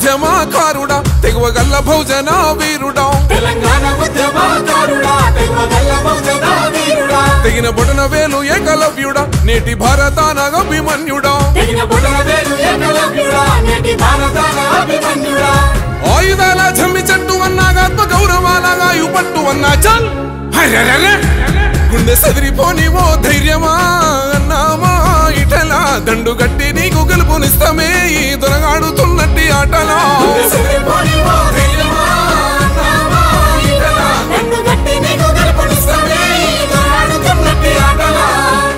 ఉద్యమకారుడా తెగువగల్ల భోజన వీరుడా తెలంగాణ ఉద్యమకారుడా తెగవగల్ల బహుజన వీరుడా తెగిన బొటన వేలు ఏకలవ్యుడా నేటి భారతాన అభిమన్యుడా తెగిన బుడల వేలు ఏకలవ్యుడా నేటి భారతాన అభిమన్యుడా ఆయుధాల జమ్మి చెట్టు అన్నాగా ఆత్మ గౌరవాలగా పట్టు అన్నా చల్ హర్రర్రర్ర. గుండె సదిరిపోని ఓ ధైర్యమా అన్నామా ఇటలా దండు గట్టి నీకు గెలుపునిస్తామే ఈ దొరగాడుతున్నట్టి ఆటలా సిరిపోని ఓ ధైర్యమా, నామా ఈటలా. నన్ను గట్టి నీకు గెలుపునిస్తానే ఈ దొరాడుతున్నట్టి ఆటలా.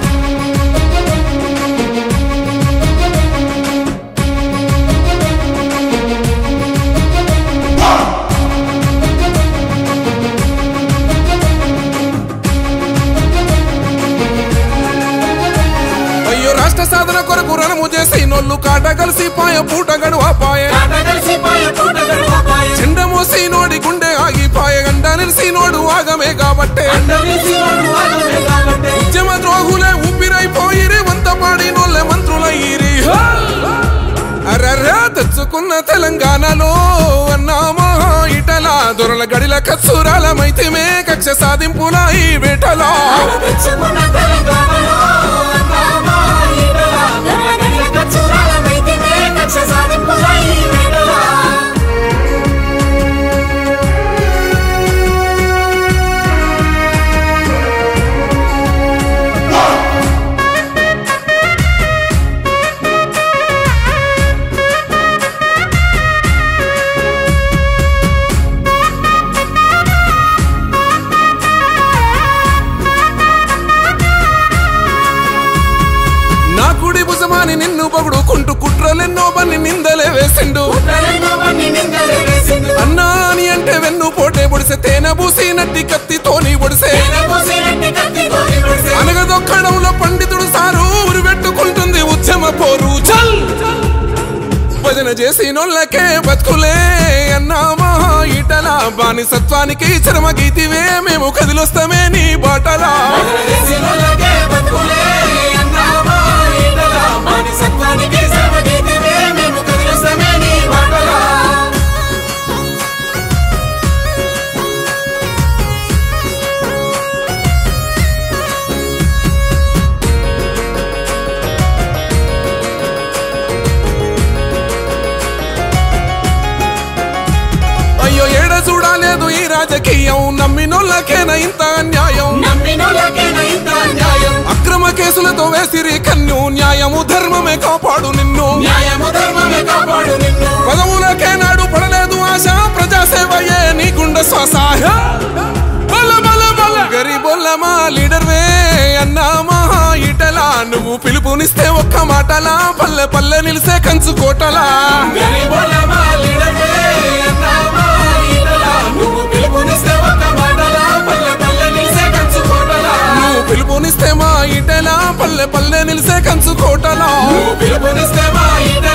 అయ్యో రాష్ట్ర సాధన కొరకు రణము చేసి నొల్లు కాట కలిసి పాయ పూట గడువ పాయ ఆట కలిసిపోయే పూట గడవపాయే. చెండ మోసి నోడి గుండె ఆగిపాయ గంట నిలిసి నోడు ఆగమే కాబట్టే అందరిసి వాడు ఆగమే కాబట్టి. ఉద్యమ ద్రోహులే ఊపిరైపోయిరి వంత పాడి నోళ్ళే మంత్రులయ్యిరి అర్రర్రా తెచ్చుకున్న తెలంగాణలో అన్నామా ఇటలా దొరల గడిల కత్సూరాల మైతిమే కక్ష సాధింపుల ఈ వేటలా తెచ్చుకున్న తెలంగాణలో నామా ఈటలా. ఎర్రగడ్డ కచ్చురాల మైతినే కక్ష సాధింపుల ఈ వేళలా. నా కుడి భుజమాని నిన్ను పొగుడుకుంటూ కుట్రలెన్నో బన్ని నిందలే వేసిండు తెలంగాణ బండి నిందలు వేసిండు. అన్నా అని అంటే వెన్ను పోటే పొడిసే తేనె పూసినట్టి కత్తితోని పొడిసే తెరపోసినట్టి కత్తితోని పొడిసే. అనగదొక్కడంలో పండితుడు సారు ఉరి పెట్టుకుంటుంది ఉద్యమ పోరు చల్ భజన చేసి నొల్లకే బతుకులే అన్నామా ఇటల బానిసత్వానికి చరమ గీతివే మేము కదిలొస్తామే నీ బాటలా దేశంలోకే బతుకులే అన్నామా ఈటలా. బానిసత్వానికి శ్రమగీతమే మేము కదిలిస్తామే నీ బాటలా. అయ్యో ఏడ చూడాలేదు ఈ రాజకీయం నమ్మినోళ్ళకేనా ఇంత అన్యాయం నమ్మినోళ్ళకేనా ఇంత అన్యాయం? అక్రమ కేసులతో వేసిరి కన్ను న్యాయము ధర్మమే కాపాడు నిన్ను న్యాయము ధర్మమే కాపాడు నిన్ను. పదవులకే నాడు పడలేదు ఆశ ప్రజాసేవయే నీ గుండె శ్వాస బల బల బల గరీబొల్ల మా లీడర్ వే అన్నామా ఇటలా నువ్వు పిలుపునిస్తే ఒక్క మాటలా పల్లె పల్లె నిలిసే కంచు కోటలా గరీబుల మా లీడరే అన్నామా ఈటలా. నువ్వు పిలుపునిస్తే ఒక్క మాటలా పల్లె పల్లె నిలిసే కంచు కోటలా. నువ్వు పిలుపునిస్తే మా ఇటలా పల్లె పల్లె నిలిసే కంచు కోటలా నువ్వు పిలుపునిస్తే మా ఈటలా